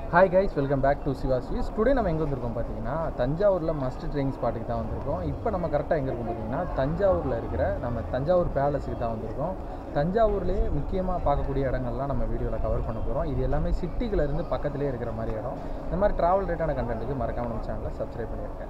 Hi guys welcome back to Siva ஸ்வீஸ் today நம்ம எங்கே வந்திருக்கோம் பார்த்தீங்கன்னா தஞ்சாவூரில் மஸ்ட் ட்ரெயின் ஸ்பாட்டுக்கு தான் வந்திருக்கோம் இப்போ நம்ம கரெக்டாக எங்கே இருக்கோம் பார்த்தீங்கன்னா தஞ்சாவூரில் இருக்கிற நம்ம தஞ்சாவூர் பேலஸுக்கு தான் வந்திருக்கோம் தஞ்சாவூர்லேயே முக்கியமாக பார்க்கக்கூடிய இடங்கள்லாம் நம்ம வீடியோவில் கவர் பண்ண போகிறோம் இது எல்லாமே சிட்டிக்குள்ள இருந்து பக்கத்துலேயே இருக்கிற மாதிரி இடம் இந்த மாதிரி ட்ராவல் ரேட்டான கண்டென்ட்டுக்கு மறக்காம நம்ம சேனலை சப்ஸ்கிரைப் பண்ணியிருக்கேன்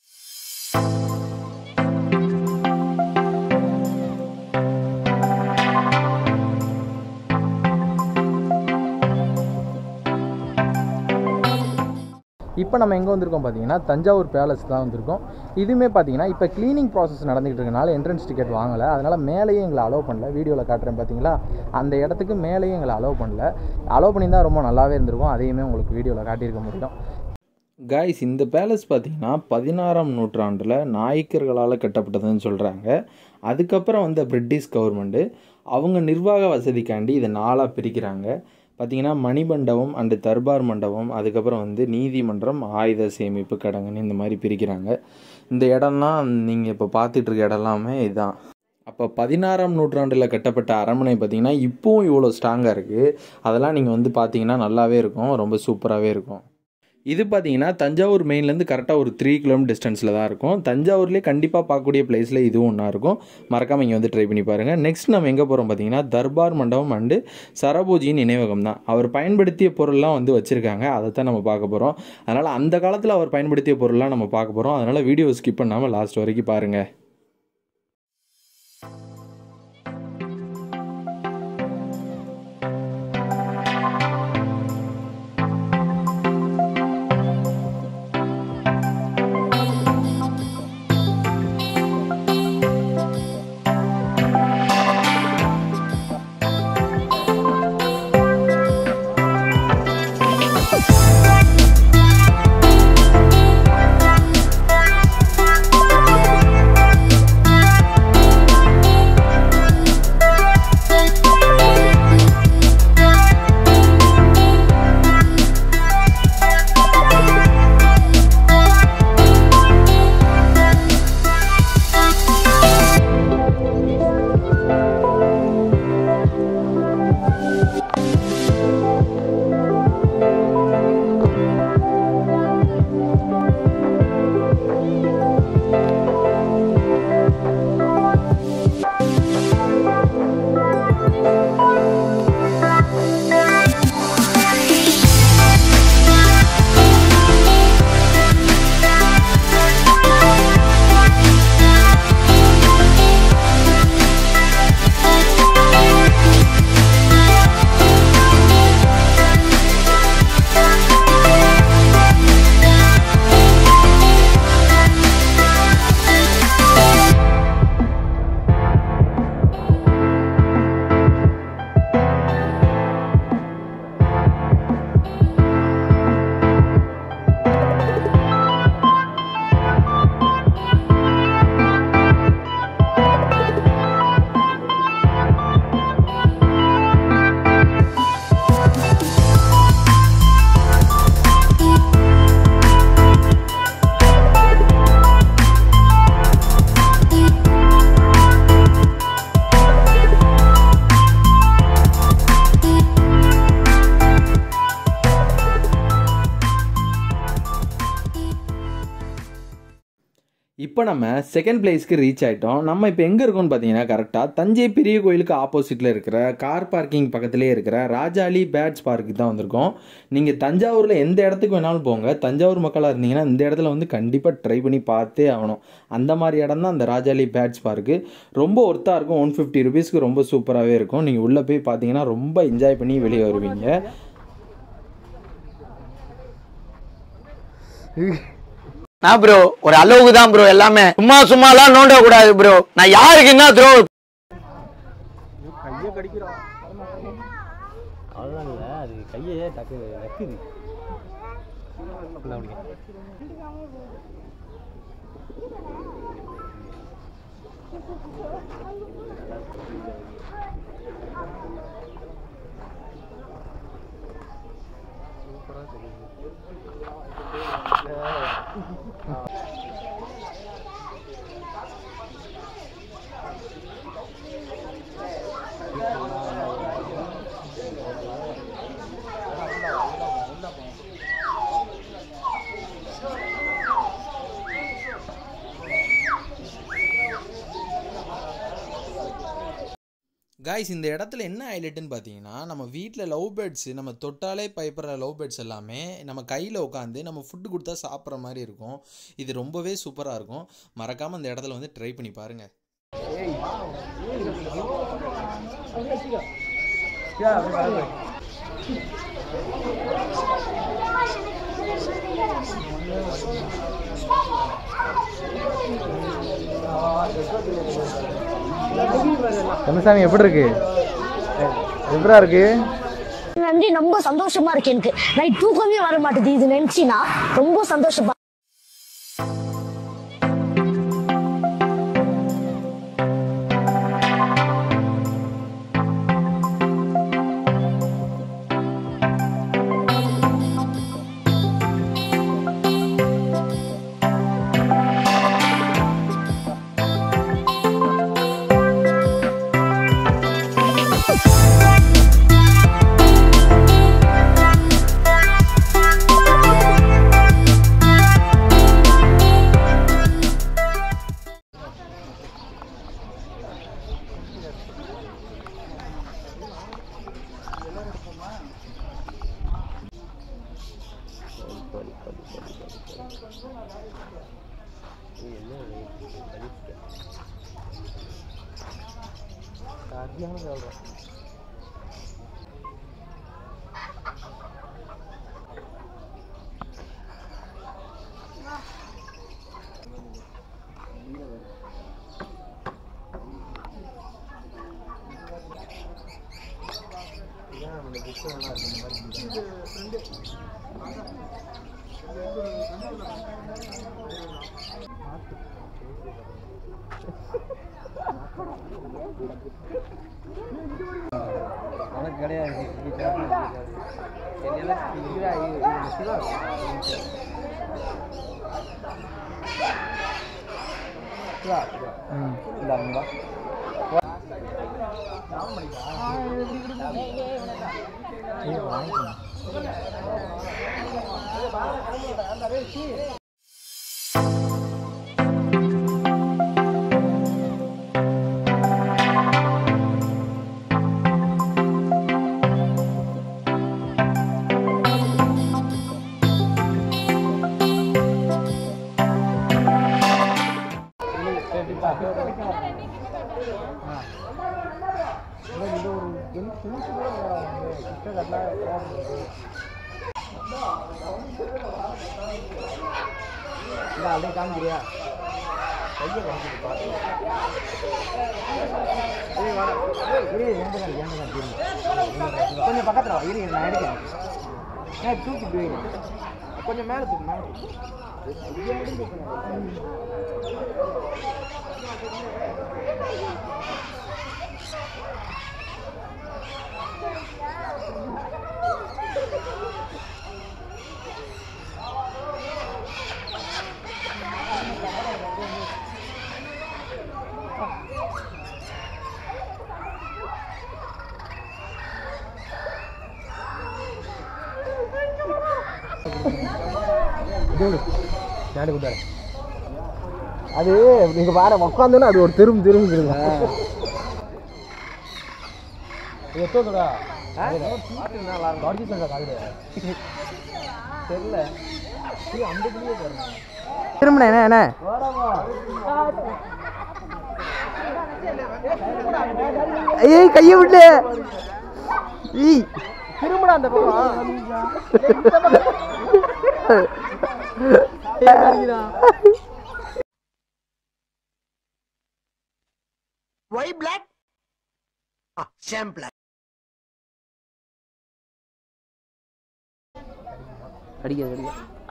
இப்போ நம்ம எங்கே வந்திருக்கோம் பார்த்தீங்கன்னா தஞ்சாவூர் பேலஸ் தான் வந்திருக்கோம் இதுவுமே பார்த்தீங்கன்னா இப்போ க்ளீனிங் ப்ராசஸ் நடந்துகிட்டு இருக்கனால என்ட்ரன்ஸ் டிக்கெட் வாங்கலை அதனால் மேலேயே எங்களை அலோவ் பண்ணல வீடியோவில் காட்டுறேன் பார்த்தீங்களா அந்த இடத்துக்கு மேலேயே எங்களை அலோவ் பண்ணல அலோவ் பண்ணியிருந்தா ரொம்ப நல்லாவே இருந்திருக்கும் அதையுமே உங்களுக்கு வீடியோவில் காட்டியிருக்க முடியும் காய்ஸ் இந்த பேலஸ் பார்த்தீங்கன்னா பதினாறாம் நூற்றாண்டில் நாயக்கர்களால் கட்டப்பட்டதுன்னு சொல்கிறாங்க அதுக்கப்புறம் வந்த பிரிட்டிஷ் கவர்மெண்ட்டு அவங்க நிர்வாக வசதிக்காண்டி இதை நாளாக பிரிக்கிறாங்க பார்த்தீங்கன்னா மணிமண்டபம் அண்டு தர்பார் மண்டபம் அதுக்கப்புறம் வந்து நீதிமன்றம் ஆயுத சேமிப்பு கடங்குன்னு இந்த மாதிரி பிரிக்கிறாங்க இந்த இடம்லாம் நீங்கள் இப்போ பார்த்துட்டு இருக்க இடம் எல்லாமே இதுதான் அப்போ பதினாறாம் நூற்றாண்டில் கட்டப்பட்ட அரண்மனை பார்த்தீங்கன்னா இப்போவும் இவ்வளோ ஸ்ட்ராங்காக இருக்குது அதெல்லாம் நீங்கள் வந்து பார்த்தீங்கன்னா நல்லாவே இருக்கும் ரொம்ப சூப்பராகவே இருக்கும் இது பார்த்தீங்கன்னா தஞ்சாவூர் மெயின்லேருந்து கரெக்டாக ஒரு த்ரீ கிலோமீட்டர் டிஸ்டன்ஸில் தான் இருக்கும் தஞ்சாவூர்லேயே கண்டிப்பாக பார்க்கக்கூடிய பிளேஸில் இதுவும் ஒன்றா இருக்கும் மறக்காமல் இங்கே வந்து ட்ரை பண்ணி பாருங்கள் நெக்ஸ்ட் நம்ம எங்கே போகிறோம் பார்த்தீங்கன்னா தர்பார் மண்டபம் அண்டு சரபோஜியின் நினைவகம் தான் அவர் பயன்படுத்திய பொருள்லாம் வந்து வச்சுருக்காங்க அதை தான் நம்ம பார்க்க போகிறோம் அதனால் அந்த காலத்தில் அவர் பயன்படுத்திய பொருள்லாம் நம்ம பார்க்க போகிறோம் அதனால் வீடியோ ஸ்கிப் பண்ணாமல் லாஸ்ட் வரைக்கும் பாருங்கள் இப்போ நம்ம செகண்ட் பிளேஸ்க்கு ரீச் ஆகிட்டோம் நம்ம இப்போ எங்கே இருக்கோம்னு பார்த்தீங்கன்னா கரெக்டாக தஞ்சை பெரிய கோயிலுக்கு ஆப்போசிட்டில் இருக்கிற கார் பார்க்கிங் பக்கத்துலேயே இருக்கிற ராஜாலி பேட்ஸ் பார்க்கு தான் வந்திருக்கோம் நீங்கள் தஞ்சாவூரில் எந்த இடத்துக்கு வேணாலும் போங்க தஞ்சாவூர் மக்களாக இருந்தீங்கன்னா இந்த இடத்துல வந்து கண்டிப்பாக ட்ரை பண்ணி பார்த்தே ஆகணும் அந்த மாதிரி இடம் தான் அந்த ராஜாலி பேட்ஸ் பார்க்கு ரொம்ப ஒர்த்தாக இருக்கும் ஒன் ஃபிஃப்டி ருபீஸ்க்கு ரொம்ப சூப்பராகவே இருக்கும் நீங்கள் உள்ளே போய் பார்த்தீங்கன்னா ரொம்ப என்ஜாய் பண்ணி வெளியே வருவீங்க நான் ப்ரோ ஒரு அளவுக்கு தான் ப்ரோ எல்லாமே சும்மா சும்மாலாம் நோண்ட கூடாது ப்ரோ நான் யாருக்கு என்ன த்ரோ அவ்வளோதான் இல்லை அது கையே டக்கு நக்குது காய்ஸ் இந்த இடத்துல என்ன ஹைலைட்டுன்னு பார்த்தீங்கன்னா நம்ம வீட்டில் லவ் பேர்ட்ஸு நம்ம தொட்டாலே பயப்படுற லவ் பேர்ட்ஸ் எல்லாமே நம்ம கையில் உட்காந்து நம்ம ஃபுட்டு கொடுத்தா சாப்பிட்ற மாதிரி இருக்கும் இது ரொம்பவே சூப்பராக இருக்கும் மறக்காமல் இந்த இடத்துல வந்து ட்ரை பண்ணி பாருங்கள் கந்தசாமி எப்படி இருக்கு எப்படா இருக்கு நன்றி ரொம்ப சந்தோஷமா இருக்கு எனக்கு நைட் தூக்கமே வர மாட்டேது இது நினைச்சினா ரொம்ப சந்தோஷமா உனக்கு கிடையாது அப்படியே காமிக்கிறியா கையை காமிக்கிட்டு பாத்து ஏய் வாடா ஏய் இரு எந்த கால் எந்த கால் தெரியும் கொஞ்சம் பக்கத்துல வா இரு இரு, நான் எடுக்கிறேன் ஏய் தூக்கி இப்படி வை. கொஞ்சம் மேல தூக்கு மேல தூக்கு. நாடு கூட்டாரு அது நீங்க பாரு உட்காந்தோன்னா அது ஒரு திரும்ப திரும்பிடுங்க எத்தோடா தெரியல அந்த திரும்பின என்ன என்ன ஐய் கையை விட்டு ஈ திரும்படா அந்த பக்கம் ஒய் பிளாக் ஷாம் பிளாக் அடிக்காது அடிக்காது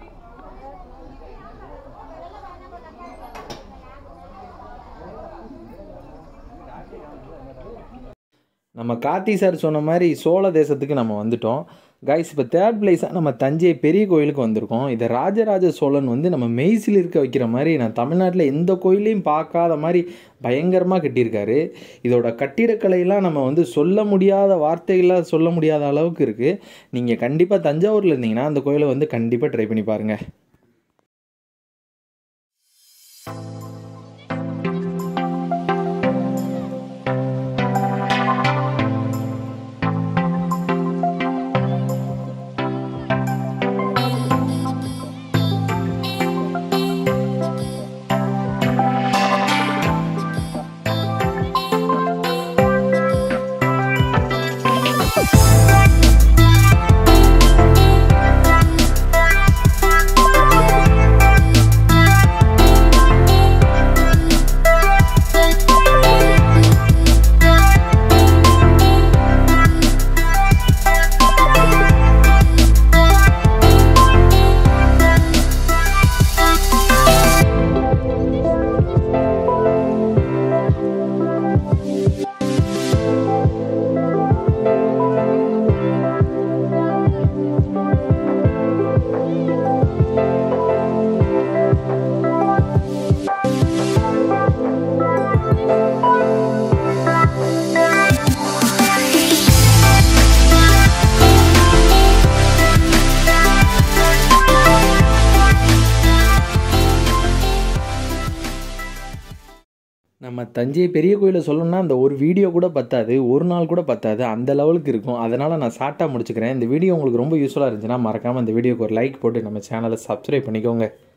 நம்ம கார்த்தி சார் சொன்ன மாதிரி சோழ தேசத்துக்கு நம்ம வந்துட்டோம் கைஸ் இப்போ தேர்ட் பிளேஸாக நம்ம தஞ்சை பெரிய கோயிலுக்கு வந்திருக்கோம் இதை ராஜராஜ சோழன் வந்து நம்ம மெய்சில் இருக்க வைக்கிற மாதிரி நான் தமிழ்நாட்டில் எந்த கோயிலையும் பார்க்காத மாதிரி பயங்கரமாக கட்டியிருக்காரு இதோட கட்டிடக்கலையெல்லாம் நம்ம வந்து சொல்ல முடியாத வார்த்தைகளாக சொல்ல முடியாத அளவுக்கு இருக்குது நீங்கள் கண்டிப்பாக தஞ்சாவூரில் இருந்தீங்கன்னா அந்த கோயிலை வந்து கண்டிப்பாக ட்ரை பண்ணி பாருங்கள் நம்ம தஞ்சை பெரிய கோயிலை சொல்லணும்னா அந்த ஒரு வீடியோ கூட பத்தாது ஒரு நாள் கூட பத்தாது அந்த லெவலுக்கு இருக்கும் அதனால் நான் ஷார்ட்டாக முடிச்சுக்கிறேன் இந்த வீடியோ உங்களுக்கு ரொம்ப யூஸ்ஃபுல்லாக இருந்துச்சுன்னா மறக்காமல் இந்த வீடியோக்கு ஒரு லைக் போட்டு நம்ம சேனலை சப்ஸ்கிரைப் பண்ணிக்கோங்க